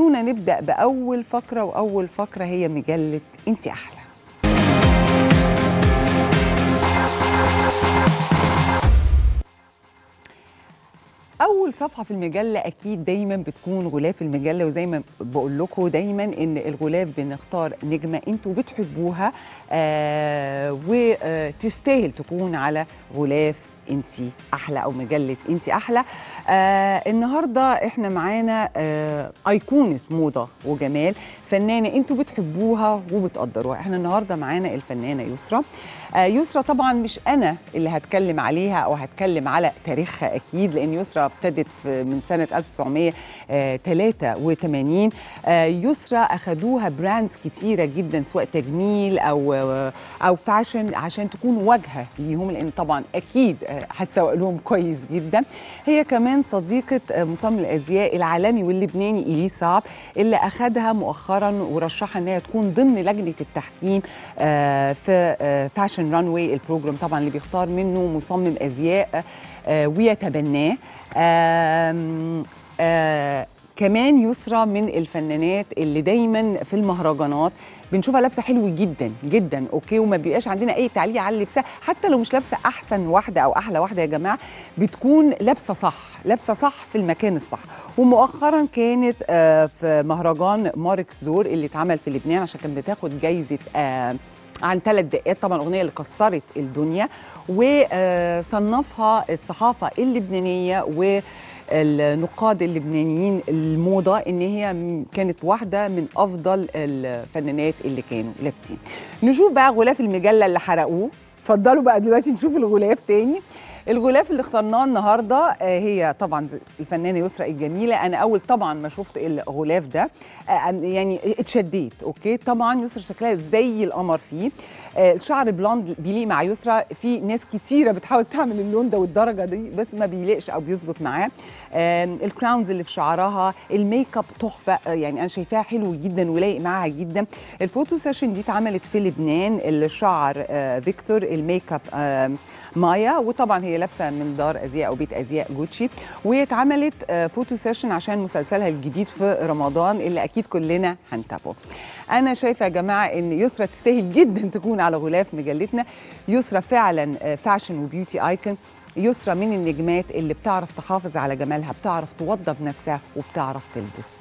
خلونا نبدا باول فقره واول فقره هي مجله انت احلى اول صفحه في المجله اكيد دايما بتكون غلاف المجله وزي ما بقول لكم دايما ان الغلاف بنختار نجمه انتوا بتحبوها آه وتستاهل تكون على غلاف انت احلى او مجله انت احلى آه النهارده احنا معانا آه ايقونه موضه وجمال فنانه انتوا بتحبوها وبتقدروها احنا النهارده معانا الفنانه يسرا آه يسرا طبعا مش انا اللي هتكلم عليها او هتكلم على تاريخها اكيد لان يسرا ابتدت من سنه 1983 آه يسرا اخدوها براندز كتيره جدا سواء تجميل او او فاشن عشان تكون واجهه ليهم لان طبعا اكيد هتسوق لهم كويس جدا هي كمان صديقه مصمم الازياء العالمي واللبناني الي صعب اللي اخدها مؤخرا ورشحها ان هي تكون ضمن لجنه التحكيم آه في آه فاشن رانوي البروجرام طبعا اللي بيختار منه مصمم ازياء آه ويتبناه كمان يسرى من الفنانات اللي دايما في المهرجانات بنشوفها لابسه حلو جدا جدا اوكي وما بيبقاش عندنا اي تعليق على لبسها حتى لو مش لابسه احسن واحده او احلى واحده يا جماعه بتكون لابسه صح لابسه صح في المكان الصح ومؤخرا كانت آه في مهرجان ماركس دور اللي اتعمل في لبنان عشان كانت بتاخد جايزه آه عن ثلاث دقات طبعا الاغنيه اللي كسرت الدنيا وصنفها الصحافه اللبنانيه و النقاد اللبنانيين الموضة إن هي كانت واحدة من أفضل الفنانات اللي كانوا لابسين نشوف بقى غلاف المجلة اللي حرقوه اتفضلوا بقى دلوقتي نشوف الغلاف تاني الغلاف اللي اخترناه النهارده هي طبعا الفنانه يسرا الجميله انا اول طبعا ما شفت الغلاف ده يعني اتشديت اوكي طبعا يسرا شكلها زي القمر فيه الشعر بلوند بيليق مع يسرا في ناس كتيره بتحاول تعمل اللون ده والدرجه دي بس ما بيليقش او بيظبط معاه الكراونز اللي في شعرها الميك اب تحفه يعني انا شايفاها حلو جدا ولايق معاها جدا الفوتو سيشن دي اتعملت في لبنان الشعر فيكتور الميك اب مايا وطبعا هي لابسه من دار ازياء او بيت ازياء جوتشي واتعملت فوتو سيشن عشان مسلسلها الجديد في رمضان اللي اكيد كلنا هنتابعه انا شايفه يا جماعه ان يسرا تستاهل جدا تكون على غلاف مجلتنا يسرا فعلا فاشن وبيوتي ايكون يسرا من النجمات اللي بتعرف تحافظ على جمالها بتعرف توضب نفسها وبتعرف تلبس